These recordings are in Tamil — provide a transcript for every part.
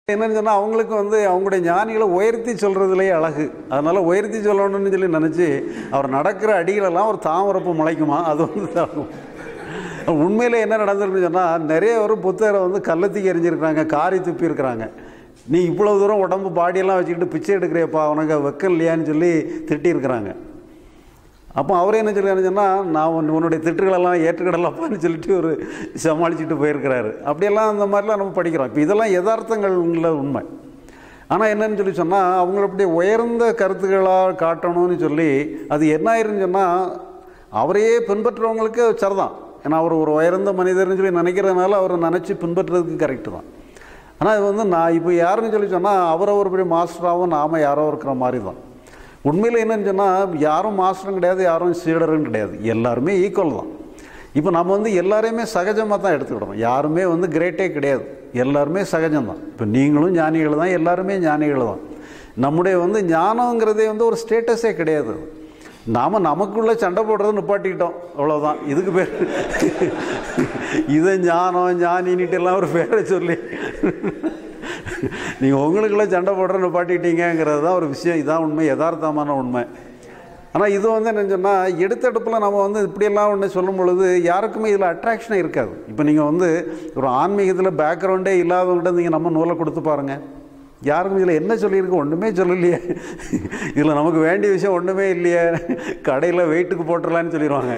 என்னன்னு சொன்னால் அவங்களுக்கு வந்து அவங்களுடைய ஞானிகளை உயர்த்தி சொல்கிறதுலேயே அழகு அதனால் உயர்த்தி சொல்லணும்னு சொல்லி நினச்சி அவர் நடக்கிற அடிகளெல்லாம் ஒரு தாமரப்பு முளைக்குமா அது வந்து இதாகும். உண்மையில் என்ன நடந்திருக்குன்னு சொன்னால் நிறைய ஒரு புத்தகரை வந்து கள்ளத்துக்கு எரிஞ்சிருக்கிறாங்க காரி துப்பி இருக்கிறாங்க நீ இவ்வளவு தூரம் உடம்பு பாடியெல்லாம் வச்சுக்கிட்டு பிச்சை எடுக்கிறியப்பா உனக்கு வெக்கம் இல்லையான்னு சொல்லி திட்டியிருக்கிறாங்க அப்போ அவரே என்ன சொல்லுறாருன்னு சொன்னால் நான் உன் உன்னுடைய திட்டுகளெல்லாம் ஏற்றுக்கிடலப்பான்னு சொல்லிட்டு ஒரு சமாளிச்சுட்டு போயிருக்கிறாரு அப்படியெல்லாம் அந்த மாதிரிலாம் நம்ம படிக்கிறோம் இப்போ இதெல்லாம் யதார்த்தங்கள் உள்ள உண்மை ஆனால் என்னன்னு சொல்லி சொன்னால் அவங்கள அப்படி உயர்ந்த கருத்துக்களாக காட்டணும்னு சொல்லி அது என்ன ஆயிருன்னு சொன்னால் அவரையே பின்பற்றுறவங்களுக்கு சரிதான் ஏன்னா அவர் ஒரு உயர்ந்த மனிதர்னு சொல்லி நினைக்கிறதுனால அவரை நினச்சி பின்பற்றுறதுக்கு கரெக்டு தான் ஆனால் இது வந்து நான் இப்போ யாருன்னு சொல்லி சொன்னால் அவரை ஒரு பெரிய மாஸ்டராகவும் நாம் யாரோ இருக்கிற மாதிரி தான் உண்மையில் என்னன்னு சொன்னால் யாரும் மாஸ்டரும் கிடையாது யாரும் சீடரும் கிடையாது எல்லாருமே ஈக்குவல் தான் இப்போ நம்ம வந்து எல்லாரையுமே சகஜமாக தான் எடுத்துக்கிடணும் யாருமே வந்து கிரேட்டே கிடையாது எல்லாருமே சகஜம்தான் இப்போ நீங்களும் ஞானிகள் தான் எல்லாருமே ஞானிகள் தான் நம்முடைய வந்து ஞானங்கிறதே வந்து ஒரு ஸ்டேட்டஸே கிடையாது நாம் நமக்குள்ளே சண்டை போடுறதை நிப்பாட்டிக்கிட்டோம் அவ்வளோதான் இதுக்கு பேர் இதை ஞானம் ஞானின்னுட்டு எல்லாம் ஒரு பேரை சொல்லி நீங்கள் உங்களுக்குள்ளே சண்டை போடுற நிப்பாட்டிக்கிட்டீங்கிறது தான் ஒரு விஷயம் இதான் உண்மை யதார்த்தமான உண்மை ஆனால் இது வந்து என்ன சொன்னால் எடுத்தடுப்பில் நம்ம வந்து இப்படியெல்லாம் ஒன்று சொல்லும் பொழுது யாருக்குமே இதில் அட்ராக்ஷனே இருக்காது இப்போ நீங்கள் வந்து ஒரு ஆன்மீகத்தில் பேக்ரவுண்டே இல்லாதவங்கள்ட்ட நீங்கள் நம்ம நூலை கொடுத்து பாருங்கள் யாருக்கும் இதில் என்ன சொல்லியிருக்கு ஒன்றுமே சொல்லலையே இதில் நமக்கு வேண்டிய விஷயம் ஒன்றுமே இல்லையே கடையில் வெயிட்டுக்கு போட்டுடலான்னு சொல்லிடுவாங்க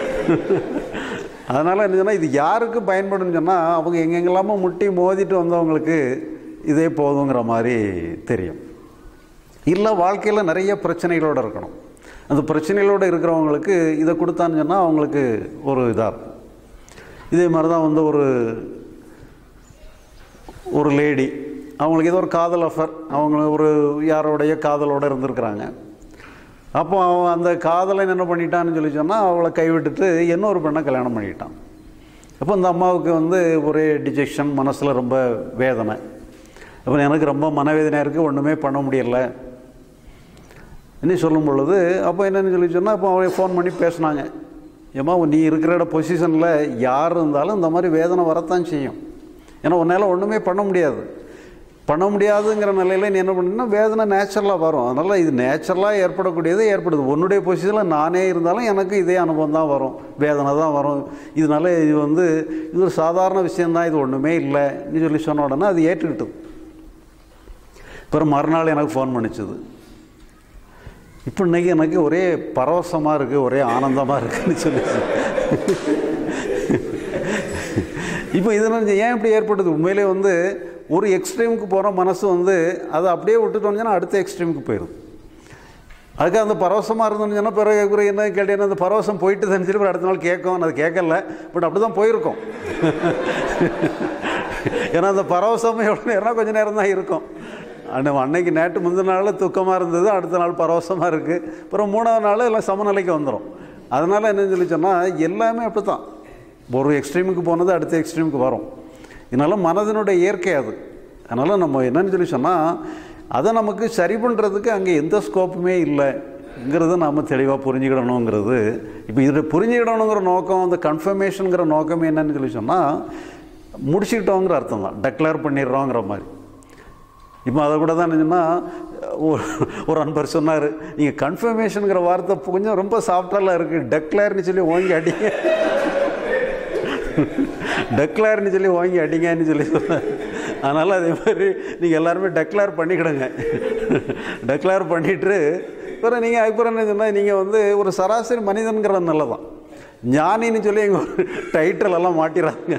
அதனால் என்ன சொன்னால் இது யாருக்கு பயன்படும்னு சொன்னால் அவங்க எங்கெங்கெல்லாமோ முட்டி மோதிட்டு வந்தவங்களுக்கு இதே போதுங்கிற மாதிரி தெரியும் இல்லை வாழ்க்கையில் நிறைய பிரச்சனைகளோடு இருக்கணும் அந்த பிரச்சனைகளோடு இருக்கிறவங்களுக்கு இதை கொடுத்தான்னு சொன்னால் அவங்களுக்கு ஒரு இதாக இருக்கும் இதே மாதிரி தான் வந்து ஒரு ஒரு லேடி அவங்களுக்கு ஏதோ ஒரு காதல் அஃபர் அவங்க ஒரு யாரோடைய காதலோடு இருந்திருக்கிறாங்க அப்போ அவன் அந்த காதலன் என்ன பண்ணிட்டான்னு சொல்லி சொன்னால் அவளை கைவிட்டுட்டு இன்னொரு பெண்ணை கல்யாணம் பண்ணிட்டான் அப்போ இந்த அம்மாவுக்கு வந்து ஒரே டிஜெக்ஷன் மனசில் ரொம்ப வேதனை அப்போ எனக்கு ரொம்ப மனவேதனையாக இருக்குது ஒன்றுமே பண்ண முடியல இன்னும் சொல்லும் பொழுது அப்போ என்னன்னு சொல்லி சொன்னால் அப்போ அவளை ஃபோன் பண்ணி பேசினாங்க ஏம்மா நீ இருக்கிற பொசிஷனில் யார் இருந்தாலும் இந்த மாதிரி வேதனை வரத்தான் செய்யும் ஏன்னா உன்னால் ஒன்றுமே பண்ண முடியாது பண்ண முடியாதுங்கிற நிலையில் நீ என்ன பண்ணீங்கன்னா வேதனை நேச்சுரலாக வரும் அதனால் இது நேச்சுரலாக ஏற்படக்கூடியது ஏற்படுது உன்னுடைய பொசிஷனில் நானே இருந்தாலும் எனக்கு இதே அனுபவம் தான் வரும் வேதனை தான் வரும் இதனால இது வந்து இது ஒரு சாதாரண விஷயந்தான் இது ஒன்றுமே இல்லை நீ சொல்லி சொன்ன உடனே அது ஏற்றுக்கிட்டது பிறகு மறுநாள் எனக்கு ஃபோன் பண்ணிச்சுது இப்போ இன்னைக்கு எனக்கு ஒரே பரவசமாக இருக்குது ஒரே ஆனந்தமாக இருக்குன்னு சொல்லி இப்போ இதனால் ஏன் இப்படி ஏற்படுது உண்மையிலே வந்து ஒரு எக்ஸ்ட்ரீமுக்கு போகிற மனசு வந்து அதை அப்படியே விட்டுட்டோம்னு சொன்னால் அடுத்த எக்ஸ்ட்ரீமுக்கு போயிடும் அதுக்கு அந்த பரவசமாக இருந்தோம்னு சொன்னால் பிறகு பிறகு என்ன கேட்டீங்கன்னா அந்த பரவசம் போயிட்டு தான் சொல்லி அடுத்த நாள் கேட்கும் அது கேட்கல பட் அப்படி தான் போயிருக்கோம் ஏன்னா அந்த பரவசம் எவ்வளோ நேரம்னா கொஞ்சம் நேரம் தான் இருக்கும் அன்னை அன்னைக்கு நேற்று முந்தின நாள் துக்கமாக இருந்தது அடுத்த நாள் பரவசமாக இருக்குது அப்புறம் மூணாவது நாள் எல்லாம் சமநிலைக்கு வந்துடும் அதனால் என்னன்னு சொல்லி சொன்னால் எல்லாமே அப்படி தான் ஒரு எக்ஸ்ட்ரீமுக்கு போனது அடுத்த எக்ஸ்ட்ரீமுக்கு வரும் இதனால் மனதினுடைய இயற்கை அது அதனால் நம்ம என்னன்னு சொல்லி சொன்னால் அதை நமக்கு சரி பண்ணுறதுக்கு அங்கே எந்த ஸ்கோப்புமே இல்லைங்கிறத நாம் தெளிவாக புரிஞ்சுக்கிடணுங்கிறது இப்போ இதில் புரிஞ்சுக்கிடணுங்கிற நோக்கம் அந்த கன்ஃபர்மேஷனுங்கிற நோக்கம் என்னன்னு சொல்லி சொன்னால் முடிச்சுக்கிட்டோங்கிற அர்த்தம் தான் டெக்ளேர் பண்ணிடுறோங்கிற மாதிரி இப்போ அதை கூட தான் என்னன்னா ஒரு ஒரு அன்பர் சொன்னார் நீங்கள் கன்ஃபர்மேஷனுங்கிற வார்த்தை கொஞ்சம் ரொம்ப சாஃப்டாலாம் இருக்குது டெக்ளேர்னு சொல்லி ஓங்கி அடிங்க டெக்ளேர்னு சொல்லி வாங்கி அடிங்கன்னு சொல்லி சொன்னார் அதனால் அதே மாதிரி நீங்கள் எல்லாருமே டெக்ளேர் பண்ணிக்கிடுங்க டெக்ளேர் பண்ணிவிட்டு அப்புறம் நீங்கள் அதுக்கப்புறம் என்ன சொன்னால் நீங்கள் வந்து ஒரு சராசரி மனிதன்கிறது நல்லதான் ஞானின்னு சொல்லி எங்கள் ஒரு டைட்டில் எல்லாம் மாட்டிடுறாங்க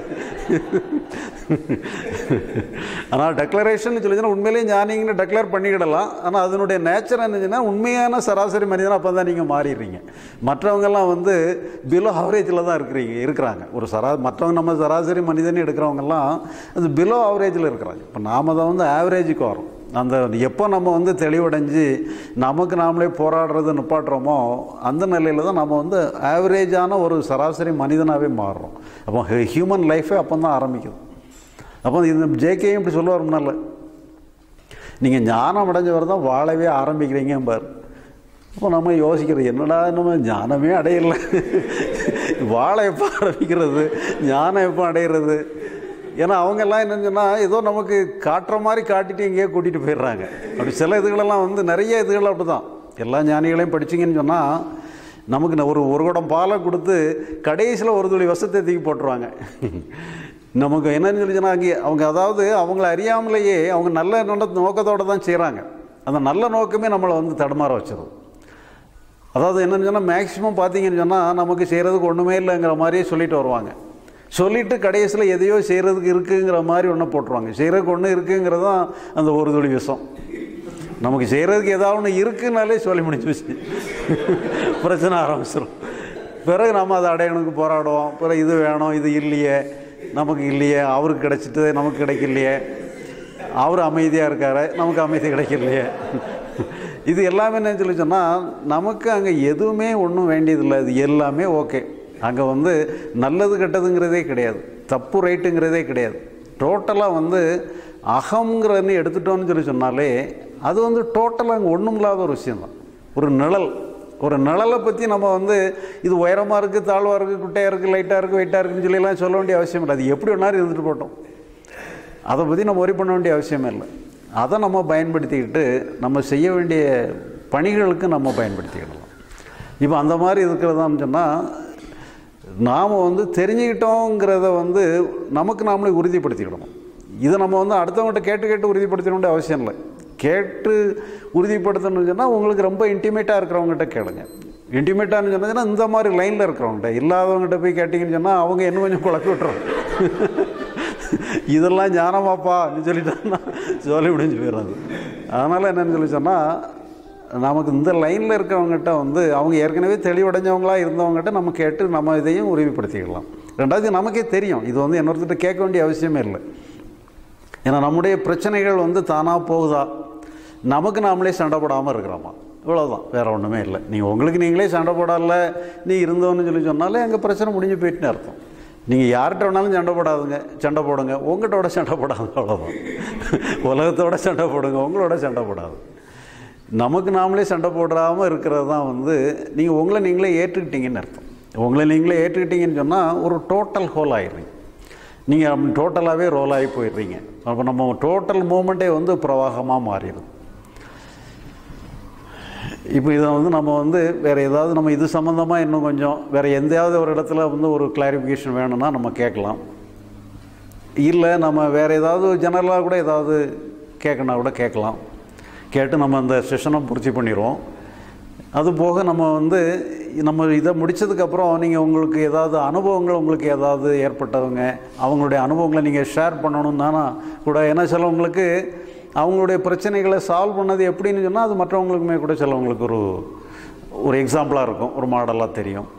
ஆனால் டெக்ளரேஷன் சொல்லிச்சுன்னா உண்மையிலேயே ஞானிங்கன்னு டெக்ளேர் பண்ணிக்கிடலாம் ஆனால் அதனுடைய நேச்சர் என்னச்சுன்னா உண்மையான சராசரி மனிதன் அப்போ தான் நீங்கள் மாறிடுறீங்க மற்றவங்கெல்லாம் வந்து பிலோ ஆவரேஜில் தான் இருக்கிறீங்க இருக்கிறாங்க ஒரு சரா மற்றவங்க நம்ம சராசரி மனிதன் எடுக்கிறவங்கெல்லாம் அது பிலோ ஆவரேஜில் இருக்கிறாங்க இப்போ நாம் தான் வந்து ஆவரேஜுக்கு வரோம் அந்த எப்போ நம்ம வந்து தெளிவடைஞ்சு நமக்கு நாமளே போராடுறது நிப்பாட்டுறோமோ அந்த நிலையில் தான் நம்ம வந்து ஆவரேஜான ஒரு சராசரி மனிதனாகவே மாறுறோம் அப்போ ஹியூமன் லைஃபே அப்போ தான் ஆரம்பிக்குது அப்போ இந்த ஜேகேயும் இப்படி சொல்லுவார் முன்னால் நீங்கள் ஞானம் அடைஞ்சவர் தான் வாழவே ஆரம்பிக்கிறீங்க பார் அப்போ நம்ம யோசிக்கிறது என்னடா நம்ம ஞானமே அடையலை வாழ எப்போ ஆரம்பிக்கிறது ஞானம் எப்போ அடையிறது ஏன்னா அவங்கெல்லாம் என்னன்னு சொன்னால் ஏதோ நமக்கு காட்டுற மாதிரி காட்டிட்டு எங்கேயோ கூட்டிகிட்டு போயிடுறாங்க அப்படி சில இதுகளெல்லாம் வந்து நிறைய இதுகள் அப்படி தான் எல்லா ஞானிகளையும் படிச்சிங்கன்னு சொன்னால் நமக்கு ந- ஒரு ஒரு குடம் பாலை கொடுத்து கடைசியில் ஒரு துளி விஷத்தை தூக்கி போட்டுருவாங்க நமக்கு என்னன்னு சொல்லி சொன்னா அங்கே அவங்க அதாவது அவங்கள அறியாமலேயே அவங்க நல்ல நோக்க நோக்கத்தோடு தான் செய்கிறாங்க அந்த நல்ல நோக்கமே நம்மளை வந்து தடுமாற வச்சிடும் அதாவது என்னன்னு சொன்னால் மேக்ஸிமம் பார்த்தீங்கன்னு சொன்னால் நமக்கு செய்கிறதுக்கு ஒன்றுமே இல்லைங்கிற மாதிரியே சொல்லிட்டு வருவாங்க சொல்லிட்டு கடைசியில் எதையோ செய்கிறதுக்கு இருக்குங்கிற மாதிரி ஒன்று போட்டுருவாங்க செய்கிறதுக்கு ஒன்று இருக்குங்கிறது தான் அந்த ஒரு துளி விஷம் நமக்கு செய்கிறதுக்கு ஏதாவது ஒன்று இருக்குனாலே சொல்லி முடிஞ்சு வச்சு பிரச்சனை ஆரம்பிச்சிடும் பிறகு நம்ம அதை அடையணுக்கு போராடுவோம் பிறகு இது வேணும் இது இல்லையே நமக்கு இல்லையே அவருக்கு கிடைச்சிட்டு நமக்கு கிடைக்கலையே அவர் அமைதியாக இருக்காரு நமக்கு அமைதி கிடைக்கலையே இது எல்லாமே என்ன சொல்லி சொன்னால் நமக்கு அங்கே எதுவுமே ஒன்றும் வேண்டியதில்லை இது எல்லாமே ஓகே அங்கே வந்து நல்லது கெட்டதுங்கிறதே கிடையாது தப்பு ரைட்டுங்கிறதே கிடையாது டோட்டலாக வந்து அகங்கிறன்னு எடுத்துட்டோம்னு சொல்லி சொன்னாலே அது வந்து டோட்டலாக அங்கே ஒன்றும் இல்லாத ஒரு விஷயம்தான் ஒரு நிழல் ஒரு நிழலை பற்றி நம்ம வந்து இது உயரமாக இருக்குது தாழ்வாக இருக்குது குட்டையாக இருக்குது லைட்டாக இருக்குது வெயிட்டாக இருக்குன்னு சொல்லிலாம் சொல்ல வேண்டிய அவசியம் இல்லை அது எப்படி வேணாலும் இருந்துட்டு போட்டோம் அதை பற்றி நம்ம ஒரி பண்ண வேண்டிய அவசியமே இல்லை அதை நம்ம பயன்படுத்திக்கிட்டு நம்ம செய்ய வேண்டிய பணிகளுக்கு நம்ம பயன்படுத்திக்கிடலாம் இப்போ அந்த மாதிரி இருக்கிறதான்னு சொன்னால் நாம் வந்து தெரிஞ்சுக்கிட்டோங்கிறத வந்து நமக்கு நாமளே உறுதிப்படுத்திக்கிடணும் இதை நம்ம வந்து அடுத்தவங்கள்ட்ட கேட்டு கேட்டு உறுதிப்படுத்த வேண்டிய அவசியம் இல்லை கேட்டு உறுதிப்படுத்தணும்னு சொன்னால் உங்களுக்கு ரொம்ப இன்டிமேட்டாக இருக்கிறவங்ககிட்ட கேளுங்க இன்டிமேட்டான்னு சொன்னதுன்னா இந்த மாதிரி லைனில் இருக்கிறவங்ககிட்ட இல்லாதவங்ககிட்ட போய் கேட்டிங்கன்னு சொன்னால் அவங்க இன்னும் கொஞ்சம் குழப்பி விட்டுருவாங்க இதெல்லாம் ஞானமாப்பான்னு சொல்லிட்டோம்னா சொல்லி முடிஞ்சு போயிடுறது அதனால் என்னன்னு சொல்லி சொன்னால் நமக்கு இந்த லைனில் இருக்கிறவங்ககிட்ட வந்து அவங்க ஏற்கனவே தெளிவடைஞ்சவங்களா இருந்தவங்ககிட்ட நம்ம கேட்டு நம்ம இதையும் உறுதிப்படுத்திக்கலாம் ரெண்டாவது நமக்கே தெரியும் இது வந்து இன்னொருத்தர்கிட்ட கேட்க வேண்டிய அவசியமே இல்லை ஏன்னா நம்முடைய பிரச்சனைகள் வந்து தானாக போகுதா நமக்கு நாமளே சண்டை போடாமல் இருக்கிறோமா இவ்வளோதான் வேறு ஒன்றுமே இல்லை நீங்கள் உங்களுக்கு நீங்களே சண்டை போடல நீ இருந்தோன்னு சொல்லி சொன்னாலே எங்கள் பிரச்சனை முடிஞ்சு போயிட்டுன்னு அர்த்தம் நீங்கள் யார்கிட்ட வேணாலும் சண்டை போடாதுங்க சண்டை போடுங்க உங்கள்கிட்டோட சண்டை போடாதுங்க அவ்வளோதான் உலகத்தோட சண்டை போடுங்க உங்களோட சண்டை போடாது நமக்கு நாமளே சண்டை போடாமல் இருக்கிறது தான் வந்து நீங்கள் உங்களை நீங்களே ஏற்றுக்கிட்டீங்கன்னு அர்த்தம் உங்களை நீங்களே ஏற்றுக்கிட்டீங்கன்னு சொன்னால் ஒரு டோட்டல் ஹோல் ஆயிடுறீங்க நீங்கள் டோட்டலாகவே ரோல் ஆகி போயிடுறீங்க அப்போ நம்ம டோட்டல் மூமெண்ட்டே வந்து பிரவாகமாக மாறிடுது இப்போ இதை வந்து நம்ம வந்து வேறு ஏதாவது நம்ம இது சம்மந்தமாக இன்னும் கொஞ்சம் வேறு எந்தையாவது ஒரு இடத்துல வந்து ஒரு கிளாரிஃபிகேஷன் வேணும்னா நம்ம கேட்கலாம் இல்லை நம்ம வேறு ஏதாவது ஜெனரலாக கூட ஏதாவது கேட்கணுன்னா கூட கேட்கலாம் கேட்டு நம்ம அந்த செஷனை பூர்த்தி பண்ணிடுவோம் அது போக நம்ம வந்து நம்ம இதை முடித்ததுக்கப்புறம் நீங்கள் உங்களுக்கு ஏதாவது அனுபவங்கள் உங்களுக்கு ஏதாவது ஏற்பட்டவங்க அவங்களுடைய அனுபவங்களை நீங்கள் ஷேர் பண்ணணும்னா கூட ஏன்னா சிலவங்களுக்கு அவங்களுடைய பிரச்சனைகளை சால்வ் பண்ணது எப்படின்னு சொன்னால் அது மற்றவங்களுக்குமே கூட சிலவங்களுக்கு ஒரு ஒரு எக்ஸாம்பிளாக இருக்கும் ஒரு மாடலாக தெரியும்